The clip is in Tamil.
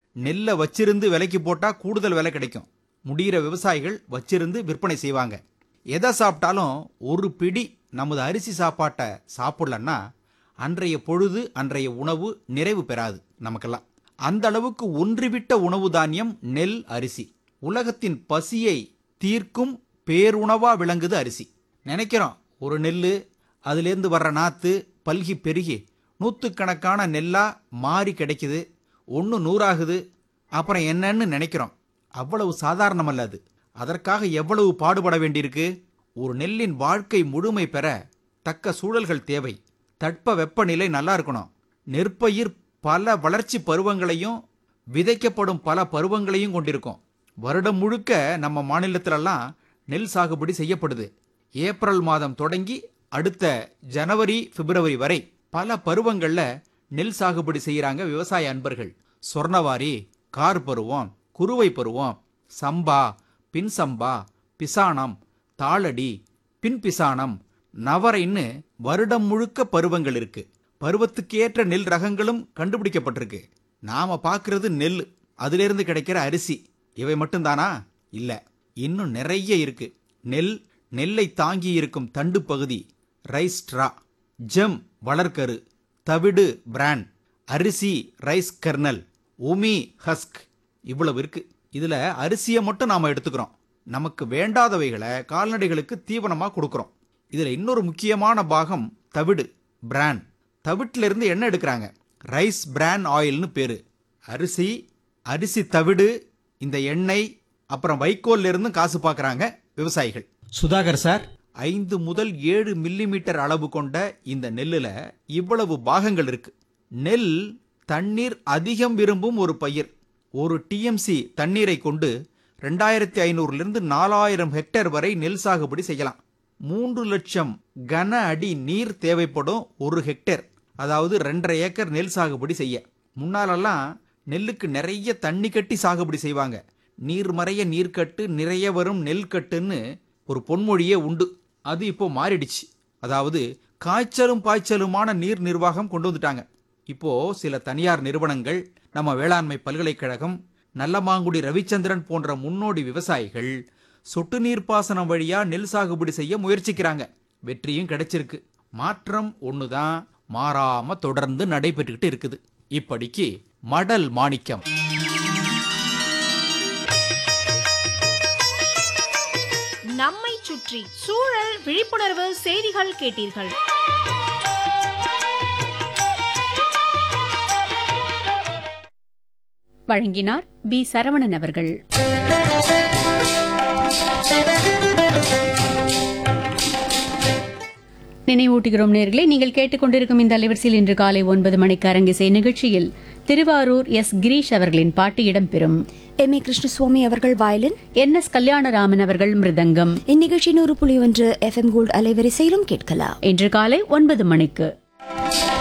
நெல்லை வச்சிருந்து விலைக்கு போட்டா கூடுதல் விலை கிடைக்கும் முடிகிற விவசாயிகள் வச்சிருந்து விற்பனை செய்வாங்க எதை சாப்பிட்டாலும் ஒரு பிடி நமது அரிசி சாப்பாட்டை சாப்பிடலன்னா அன்றைய பொழுது அன்றைய உணவு நிறைவு பெறாது நமக்கெல்லாம் அந்த அளவுக்கு ஒன்றுவிட்ட உணவு தானியம் நெல் அரிசி உலகத்தின் பசியை தீர்க்கும் பேருணவா விளங்குது அரிசி நினைக்கிறோம் ஒரு நெல் அதுலேருந்து வர்ற நாத்து பல்கி பெருகி நூற்றுக்கணக்கான நெல்லா மாறி கிடைக்குது ஒன்று நூறாகுது அப்புறம் என்னன்னு நினைக்கிறோம் அவ்வளவு சாதாரணமல்ல அது அதற்காக எவ்வளவு பாடுபட வேண்டியிருக்கு ஒரு நெல்லின் வாழ்க்கை முழுமை பெற தக்க சூழல்கள் தேவை தட்ப வெப்பநிலை நல்லா இருக்கணும் நெற்பயிர் பல வளர்ச்சி பருவங்களையும் விதைக்கப்படும் பல பருவங்களையும் கொண்டிருக்கும் வருடம் முழுக்க நம்ம மாநிலத்திலெல்லாம் நெல் சாகுபடி செய்யப்படுது ஏப்ரல் மாதம் தொடங்கி அடுத்த ஜனவரி பிப்ரவரி வரை பல பருவங்கள்ல நெல் சாகுபடி செய்யறாங்க விவசாய அன்பர்கள் சொர்ணவாரி கார் பருவம் குறுவை பருவம் சம்பா பின் சம்பா பிசானம் தாளடி பின் பிசானம் நவரைன்னு வருடம் முழுக்க பருவங்கள் இருக்கு பருவத்துக்கு ஏற்ற நெல் ரகங்களும் கண்டுபிடிக்கப்பட்டிருக்கு நாம பார்க்கிறது நெல் அதிலிருந்து கிடைக்கிற அரிசி இவை மட்டும்தானா இல்ல இன்னும் நிறைய இருக்கு நெல் நெல்லை தாங்கி இருக்கும் தண்டு பகுதி ரைஸ் ஸ்ட்ரா ஜெம் வளர்க்கரு தவிடு பிராண்ட் அரிசி ரைஸ் கர்னல் உமி ஹஸ்க் இவ்வளவு இருக்கு இதுல அரிசியை மட்டும் நாம எடுத்துக்கிறோம் நமக்கு வேண்டாதவைகளை கால்நடைகளுக்கு தீவனமா கொடுக்கிறோம் இதுல இன்னொரு முக்கியமான பாகம் தவிடு பிராண்ட் தவிட்டுல இருந்து எண்ணெய் எடுக்கிறாங்க ரைஸ் பிராண்ட் ஆயில்னு பேரு அரிசி அரிசி தவிடு இந்த எண்ணெய் அப்புறம் வைக்கோல்ல இருந்து காசு பார்க்கறாங்க விவசாயிகள் சுதாகர் சார் ஐந்து முதல் ஏழு மில்லிமீட்டர் அளவு கொண்ட இந்த நெல்லுல இவ்வளவு பாகங்கள் இருக்கு நெல் தண்ணீர் அதிகம் விரும்பும் ஒரு பயிர் ஒரு டிஎம்சி தண்ணீரை கொண்டு ரெண்டாயிரத்தி ஐநூறுலேருந்து நாலாயிரம் ஹெக்டேர் வரை நெல் சாகுபடி செய்யலாம் மூன்று லட்சம் கன அடி நீர் தேவைப்படும் ஒரு ஹெக்டேர் அதாவது ரெண்டரை ஏக்கர் நெல் சாகுபடி செய்ய முன்னாலெல்லாம் நெல்லுக்கு நிறைய தண்ணி கட்டி சாகுபடி செய்வாங்க நீர் மறைய நீர்க்கட்டு நிறைய வரும் நெல் கட்டுன்னு ஒரு பொன்மொழியே உண்டு அது இப்போ மாறிடுச்சு அதாவது காய்ச்சலும் பாய்ச்சலுமான நீர் நிர்வாகம் கொண்டு வந்துட்டாங்க இப்போ சில தனியார் நிறுவனங்கள் நம்ம வேளாண்மை பல்கலைக்கழகம் நல்லமாங்குடி ரவிச்சந்திரன் போன்ற முன்னோடி விவசாயிகள் சொட்டு நீர் பாசனம் வழியா நெல் சாகுபடி செய்ய முயற்சிக்கிறாங்க வெற்றியும் கிடைச்சிருக்கு மாற்றம் ஒண்ணுதான் மாறாம தொடர்ந்து நடைபெற்றுக்கிட்டு இருக்குது இப்படிக்கு மடல் மாணிக்கம் நம்மை சுற்றி சூழல் விழிப்புணர்வு செய்திகள் கேட்டீர்கள் வழங்கினார் பி சரவணன் அவர்கள் நினைவூட்டுகிறோம் நேர்களே நீங்கள் கேட்டுக்கொண்டிருக்கும் இந்த அலைவரிசையில் இன்று காலை ஒன்பது மணிக்கு அரங்கிசை நிகழ்ச்சியில் திருவாரூர் எஸ் கிரீஷ் அவர்களின் பாட்டு இடம்பெறும் எம் ஏ கிருஷ்ணசுவாமி அவர்கள் வயலின் என் எஸ் கல்யாணராமன் அவர்கள் மிருதங்கம் இந்நிகழ்ச்சி நூறு புள்ளி ஒன்று எஃப்எம் கோல்டு அலைவரிசையிலும் கேட்கலாம் இன்று காலை ஒன்பது மணிக்கு